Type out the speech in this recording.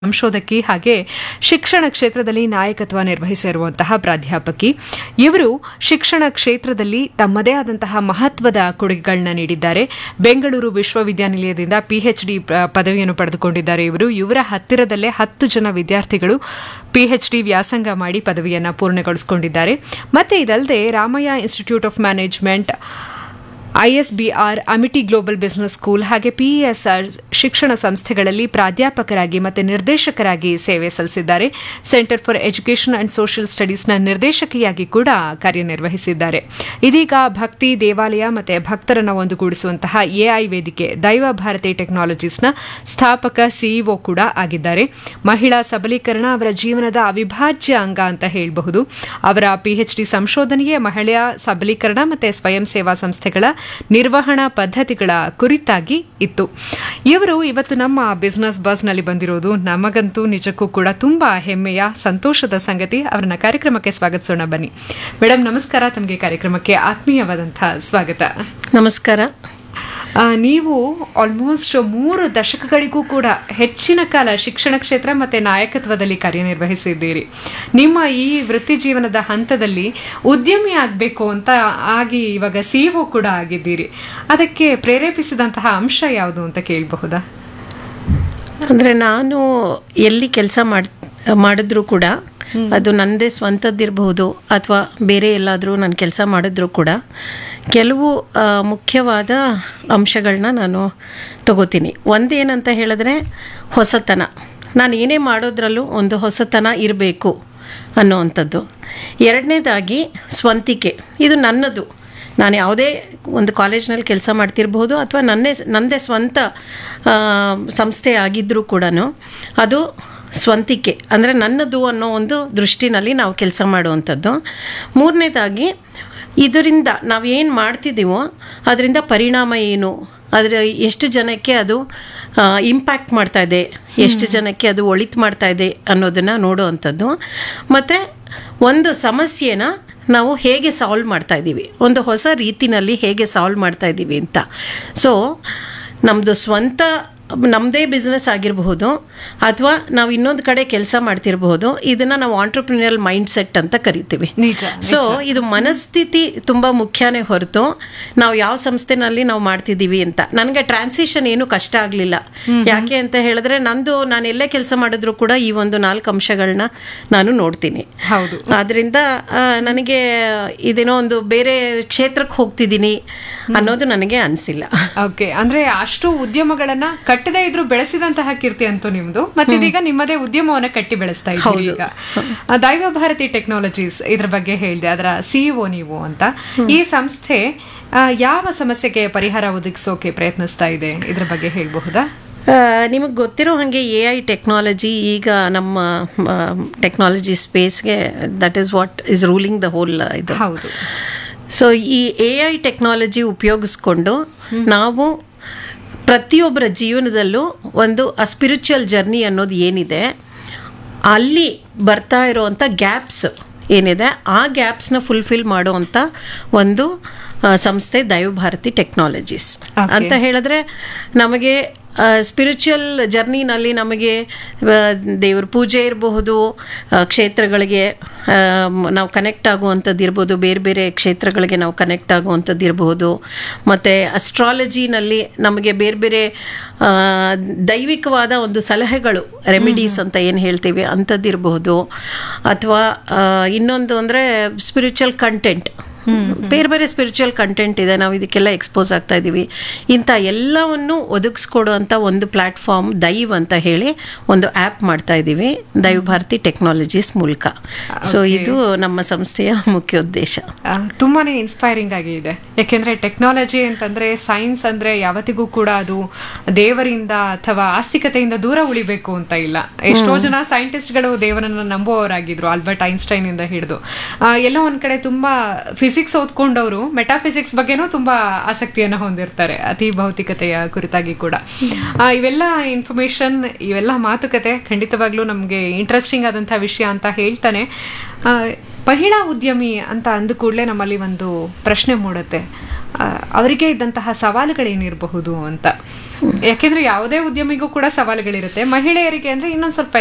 ಸಂಶೋಧಕಿ ಹಾಗೆ ಶಿಕ್ಷಣ ಕ್ಷೇತ್ರದಲ್ಲಿ ನಾಯಕತ್ವ ನಿರ್ವಹಿಸಿರುವಂತಹ ಪ್ರಾಧ್ಯಾಪಕಿ ಇವರು ಶಿಕ್ಷಣ ಕ್ಷೇತ್ರದಲ್ಲಿ ತಮ್ಮದೇ ಆದಂತಹ ಮಹತ್ವದ ಕೊಡುಗೆಗಳನ್ನ ನೀಡಿದ್ದಾರೆ ಬೆಂಗಳೂರು ವಿಶ್ವವಿದ್ಯಾನಿಲಯದಿಂದ ಪಿಎಚ್ಡಿ ಪದವಿಯನ್ನು ಪಡೆದುಕೊಂಡಿದ್ದಾರೆ ಇವರು ಇವರ ಹತ್ತಿರದಲ್ಲೇ ಹತ್ತು ಜನ ವಿದ್ಯಾರ್ಥಿಗಳು ಪಿಎಚ್ಡಿ ವ್ಯಾಸಂಗ ಮಾಡಿ ಪದವಿಯನ್ನು ಪೂರ್ಣಗೊಳಿಸಿಕೊಂಡಿದ್ದಾರೆ ಮತ್ತೆ ಇದಲ್ಲದೆ Ramaiah institute of management ISBR Amity global business school ಹಾಗೆ ಪಿಇಎಸ್ಆರ್ ಶಿಕ್ಷಣ ಸಂಸ್ಥೆಗಳಲ್ಲಿ ಪ್ರಾಧ್ಯಾಪಕರಾಗಿ ಮತ್ತು ನಿರ್ದೇಶಕರಾಗಿ ಸೇವೆ ಸಲ್ಲಿಸಿದ್ದಾರೆ centre for education and social ಸ್ಟಡೀಸ್ನ ನಿರ್ದೇಶಕಿಯಾಗಿ ಕೂಡ ಕಾರ್ಯನಿರ್ವಹಿಸಿದ್ದಾರೆ ಇದೀಗ ಭಕ್ತಿ ದೇವಾಲಯ ಮತ್ತು ಭಕ್ತರನ್ನು ಒಂದುಗೂಡಿಸುವಂತಹ ಎಐ ವೇದಿಕೆ ದೈವ ಭಾರತಿ ಟೆಕ್ನಾಲಜೀಸ್ನ ಸ್ಥಾಪಕ ಸಿಇಒ ಕೂಡ ಆಗಿದ್ದಾರೆ ಮಹಿಳಾ ಸಬಲೀಕರಣ ಅವರ ಜೀವನದ ಅವಿಭಾಜ್ಯ ಅಂಗ ಅಂತ ಹೇಳಬಹುದು ಅವರ ಪಿಎಚ್ಡಿ ಸಂಶೋಧನೆಯೇ ಮಹಿಳೆಯ ಸಬಲೀಕರಣ ಮತ್ತು ಸ್ವಯಂ ಸೇವಾ ಸಂಸ್ಥೆಗಳ ನಿರ್ವಹಣಾ ಪದ್ಧತಿಗಳ ಕುರಿತಾಗಿ ಇತ್ತು ಇವರು ಇವತ್ತು ನಮ್ಮ ಬಿಸ್ನೆಸ್ ಬಸ್ನಲ್ಲಿ ಬಂದಿರೋದು ನಮಗಂತೂ ನಿಜಕ್ಕೂ ಕೂಡ ತುಂಬಾ ಹೆಮ್ಮೆಯ ಸಂತೋಷದ ಸಂಗತಿ ಅವರನ್ನ ಕಾರ್ಯಕ್ರಮಕ್ಕೆ ಸ್ವಾಗತಿಸೋಣ ಬನ್ನಿ ಮೇಡಮ್ ನಮಸ್ಕಾರ ತಮಗೆ ಕಾರ್ಯಕ್ರಮಕ್ಕೆ ಆತ್ಮೀಯವಾದಂತಹ ಸ್ವಾಗತ ನಮಸ್ಕಾರ ಆ, ನೀವು ಆಲ್ಮೋಸ್ಟ್ ಮೂರು ದಶಕಗಳಿಗೂ ಕೂಡ ಹೆಚ್ಚಿನ ಕಾಲ ಶಿಕ್ಷಣ ಕ್ಷೇತ್ರ ಮತ್ತೆ ನಾಯಕತ್ವದಲ್ಲಿ ಕಾರ್ಯನಿರ್ವಹಿಸಿದ್ದೀರಿ ನಿಮ್ಮ ಈ ವೃತ್ತಿ ಜೀವನದ ಹಂತದಲ್ಲಿ ಉದ್ಯಮಿ ಆಗಬೇಕು ಅಂತ ಆಗಿ ಇವಾಗ ಸಿಇಒ ಕೂಡ ಆಗಿದ್ದೀರಿ ಅದಕ್ಕೆ ಪ್ರೇರೇಪಿಸಿದಂತಹ ಅಂಶ ಯಾವುದು ಅಂತ ಕೇಳಬಹುದಾ ಅಂದರೆ ನಾನು ಎಲ್ಲಿ ಕೆಲಸ ಮಾಡ್ ಮಾಡಿದ್ರೂ ಕೂಡ ಅದು ನನ್ನದೇ ಸ್ವಂತದ್ದಿರಬಹುದು ಅಥವಾ ಬೇರೆ ಎಲ್ಲಾದರೂ ನಾನು ಕೆಲಸ ಮಾಡಿದ್ರೂ ಕೂಡ ಕೆಲವು ಆ, ಮುಖ್ಯವಾದ ಅಂಶಗಳನ್ನ ನಾನು ತಗೋತೀನಿ ಒಂದೇನಂತ ಹೇಳಿದ್ರೆ ಹೊಸತನ ನಾನು ಏನೇ ಮಾಡೋದ್ರಲ್ಲೂ ಒಂದು ಹೊಸತನ ಇರಬೇಕು ಅನ್ನೋವಂಥದ್ದು ಎರಡನೇದಾಗಿ ಸ್ವಂತಿಕೆ ಇದು ನನ್ನದು ನಾನು ಯಾವುದೇ ಒಂದು ಕಾಲೇಜ್ನಲ್ಲಿ ಕೆಲಸ ಮಾಡ್ತಿರ್ಬೋದು ಅಥವಾ ನನ್ನೇ ನನ್ನದೇ ಸ್ವಂತ ಆ, ಸಂಸ್ಥೆ ಆಗಿದ್ದರೂ ಕೂಡ ಅದು ಸ್ವಂತಿಕೆ ಅಂದರೆ ನನ್ನದು ಅನ್ನೋ ಒಂದು ದೃಷ್ಟಿನಲ್ಲಿ ನಾವು ಕೆಲಸ ಮಾಡುವಂಥದ್ದು ಮೂರನೇದಾಗಿ ಇದರಿಂದ ನಾವು ಏನು ಮಾಡ್ತಿದ್ದೀವೋ ಅದರಿಂದ ಪರಿಣಾಮ ಏನು ಅದರ ಎಷ್ಟು ಜನಕ್ಕೆ ಅದು ಇಂಪ್ಯಾಕ್ಟ್ ಮಾಡ್ತಾ ಇದೆ ಎಷ್ಟು ಜನಕ್ಕೆ ಅದು ಒಳಿತು ಮಾಡ್ತಾ ಇದೆ ಅನ್ನೋದನ್ನು ನೋಡುವಂಥದ್ದು ಮತ್ತು ಒಂದು ಸಮಸ್ಯೆನ ನಾವು ಹೇಗೆ ಸಾಲ್ವ್ ಮಾಡ್ತಾ ಇದ್ದೀವಿ ಒಂದು ಹೊಸ ರೀತಿನಲ್ಲಿ ಹೇಗೆ ಸಾಲ್ವ್ ಮಾಡ್ತಾ ಇದ್ದೀವಿ ಅಂತ ಸೊ ನಮ್ಮದು ಸ್ವಂತ ನಮ್ಮದೇ ಬಿಸ್ನೆಸ್ ಆಗಿರಬಹುದು ಅಥವಾ ನಾವು ಇನ್ನೊಂದು ಕಡೆ ಕೆಲಸ ಮಾಡ್ತಿರಬಹುದು ಇದನ್ನು ನಾವು ಆಂಟ್ರಪ್ರಿನಿಯಲ್ ಮೈಂಡ್ ಸೆಟ್ ಅಂತ ಕರಿತೀವಿ ನಿಜ ಸೊ ಇದು ಮನಸ್ಥಿತಿ ತುಂಬ ಮುಖ್ಯನೇ ಹೊರತು ನಾವು ಯಾವ ಸಂಸ್ಥೆನಲ್ಲಿ ನಾವು ಮಾಡ್ತಿದ್ದೀವಿ ಅಂತ ನನಗೆ ಟ್ರಾನ್ಸಿಷನ್ ಏನು ಕಷ್ಟ ಆಗಲಿಲ್ಲ ಯಾಕೆ ಅಂತ ಹೇಳಿದ್ರೆ ನಂದು ನಾನು ಎಲ್ಲೇ ಕೆಲಸ ಮಾಡಿದ್ರು ಕೂಡ ಈ ಒಂದು ನಾಲ್ಕು ಅಂಶಗಳನ್ನ ನಾನು ನೋಡ್ತೀನಿ ಹೌದು ಆದ್ರಿಂದ ಆ, ನನಗೆ ಇದೇನೋ ಒಂದು ಬೇರೆ ಕ್ಷೇತ್ರಕ್ಕೆ ಹೋಗ್ತಿದ್ದೀನಿ ಅನ್ನೋದು ನನಗೆ ಅನಿಸಿಲ್ಲ ಓಕೆ ಅಂದ್ರೆ ಅಷ್ಟು ಉದ್ಯಮಗಳನ್ನ ಕಟ್ಟದೇ ಇದ್ರು ಬೆಳೆಸಿದಂತಹ ಕೀರ್ತಿ ಅಂತೂ ನಿಮ್ದು ಮತ್ತೆ ಇದೀಗ ನಿಮ್ಮದೇ ಉದ್ಯಮವನ್ನ ಕಟ್ಟಿ ಬೆಳೆಸ್ತಾ ಇದ್ದೀರಿ ಈಗ ಆ, ದೈವ ಭಾರತಿ ಟೆಕ್ನಾಲಜೀಸ್ ಇದ್ರ ಬಗ್ಗೆ ಹೇಳಿದೆ ಅದರ ಸಿಇಒ ನೀವು ಅಂತ ಈ ಸಂಸ್ಥೆ ಆ, ಯಾವ ಸಮಸ್ಯೆಗೆ ಪರಿಹಾರ ಒದಗಿಸೋಕೆ ಪ್ರಯತ್ನಿಸ್ತಾ ಇದೆ ಇದ್ರ ಬಗ್ಗೆ ಹೇಳಬಹುದಾ ನಿಮಗೆ ಗೊತ್ತಿರೋ ಹಾಗೆ ಎ ಐ ಟೆಕ್ನಾಲಜಿ ಈಗ ನಮ್ಮ ಟೆಕ್ನಾಲಜಿ ಸ್ಪೇಸ್ಗೆ that is what is ruling the whole ಇದು ಹೌದು ಸೊ ಈ ಎ ಐ ಟೆಕ್ನಾಲಜಿ ಉಪಯೋಗಿಸ್ಕೊಂಡು ನಾವು ಪ್ರತಿಯೊಬ್ಬರ ಜೀವನದಲ್ಲೂ ಒಂದು ಆ ಸ್ಪಿರಿಚುವಲ್ ಜರ್ನಿ ಅನ್ನೋದು ಏನಿದೆ ಅಲ್ಲಿ ಬರ್ತಾ ಇರೋವಂಥ ಗ್ಯಾಪ್ಸ್ ಏನಿದೆ ಆ ಗ್ಯಾಪ್ಸ್ನ ಫುಲ್ಫಿಲ್ ಮಾಡುವಂಥ ಒಂದು ಆ, ಸಂಸ್ಥೆ ದೈವಭಾರತಿ ಟೆಕ್ನಾಲಜೀಸ್ Okay. ಅಂತ ಹೇಳಿದ್ರೆ ನಮಗೆ ಸ್ಪಿರಿಚುವಲ್ ಜರ್ನಿನಲ್ಲಿ ನಮಗೆ ಆ, ದೇವ್ರ ಪೂಜೆ ಇರಬಹುದು ಆ, ಕ್ಷೇತ್ರಗಳಿಗೆ ಆ, ಮ್- ನಾವು ಕನೆಕ್ಟ್ ಆಗುವಂಥದ್ದು ಇರ್ಬೋದು ಬೇರೆ ಬೇರೆ ಕ್ಷೇತ್ರಗಳಿಗೆ ನಾವು ಕನೆಕ್ಟ್ ಆಗುವಂಥದ್ದು ಇರಬಹುದು ಮತ್ತು ಅಸ್ಟ್ರಾಲಜಿನಲ್ಲಿ ನಮಗೆ ಬೇರೆ ಬೇರೆ ಆ, ದೈವಿಕವಾದ ಒಂದು ಸಲಹೆಗಳು ರೆಮಿಡೀಸ್ ಅಂತ ಏನು ಹೇಳ್ತೀವಿ ಅಂಥದ್ದಿರಬಹುದು ಅಥವಾ ಇನ್ನೊಂದು ಅಂದರೆ ಸ್ಪಿರಿಚುವಲ್ ಕಂಟೆಂಟ್ ಬೇರೆ ಬೇರೆ ಸ್ಪಿರಿಚುವಲ್ ಕಂಟೆಂಟ್ ಇದೆ ನಾವು ಇದಕ್ಕೆಲ್ಲ ಎಕ್ಸ್ಪೋಸ್ ಆಗ್ತಾ ಇದ್ದೀವಿ ಇಂಥ ಎಲ್ಲವನ್ನು ಒದಗಿಸ್ಕೊಡುವಂಥ ಒಂದು ಪ್ಲ್ಯಾಟ್ಫಾರ್ಮ್ ದೈವ್ ಅಂತ ಹೇಳಿ ಒಂದು ಆ್ಯಪ್ ಮಾಡ್ತಾ ಇದ್ದೀವಿ ದೈವ್ ಭಾರತಿ ಟೆಕ್ನಾಲಜೀಸ್ ಮೂಲಕ ಸೊ ಇದು ನಮ್ಮ ಸಂಸ್ಥೆಯ ಮುಖ್ಯ ಉದ್ದೇಶ ಆ, ತುಂಬಾನೇ ಇನ್ಸ್ಪೈರಿಂಗ್ ಆಗಿ ಇದೆ ಯಾಕೆಂದ್ರೆ ಟೆಕ್ನಾಲಜಿ ಅಂತಂದ್ರೆ ಸೈನ್ಸ್ ಅಂದ್ರೆ ಯಾವತ್ತಿಗೂ ಕೂಡ ಅದು ದೇವರಿಂದ ಅಥವಾ ಆಸ್ತಿಕತೆಯಿಂದ ದೂರ ಉಳಿಬೇಕು ಅಂತ ಇಲ್ಲ ಎಷ್ಟೋ ಜನ ಸೈಂಟಿಸ್ಟ್ಗಳು ದೇವರನ್ನ ನಂಬುವವರಾಗಿದ್ರು ಆಲ್ಬರ್ಟ್ ಐನ್ಸ್ಟೈನ್ ಇಂದ ಹಿಡಿದು ಆ, ಎಲ್ಲೋ ಒಂದ್ ಕಡೆ ತುಂಬಾ ಫಿಸಿಕ್ಸ್ ಓದ್ಕೊಂಡವರು ಮೆಟಾಫಿಸಿಕ್ಸ್ ಬಗ್ಗೆನೂ ತುಂಬಾ ಆಸಕ್ತಿಯನ್ನ ಹೊಂದಿರ್ತಾರೆ ಅತಿ ಭೌತಿಕತೆಯ ಕುರಿತಾಗಿ ಕೂಡ ಆ, ಇವೆಲ್ಲ ಇನ್ಫಾರ್ಮೇಶನ್ ಇವೆಲ್ಲ ಮಾತುಕತೆ ಖಂಡಿತವಾಗ್ಲೂ ನಮಗೆ ಇಂಟ್ರೆಸ್ಟಿಂಗ್ ಆದಂತಹ ವಿಷಯ ಅಂತ ಹೇಳ್ತಾನೆ ಆ, ಮಹಿಳಾ ಉದ್ಯಮಿ ಅಂತ ಅಂದ ಕೂಡಲೇ ನಮ್ಮಲ್ಲಿ ಒಂದು ಪ್ರಶ್ನೆ ಮೂಡುತ್ತೆ ಆ, ಅವರಿಗೆ ಇದ್ದಂತಹ ಸವಾಲುಗಳೇನಿರಬಹುದು ಅಂತ ಯಾಕೆಂದ್ರೆ ಯಾವುದೇ ಉದ್ಯಮಿಗೂ ಕೂಡ ಸವಾಲುಗಳಿರುತ್ತೆ ಮಹಿಳೆಯರಿಗೆ ಅಂದ್ರೆ ಇನ್ನೊಂದ್ ಸ್ವಲ್ಪ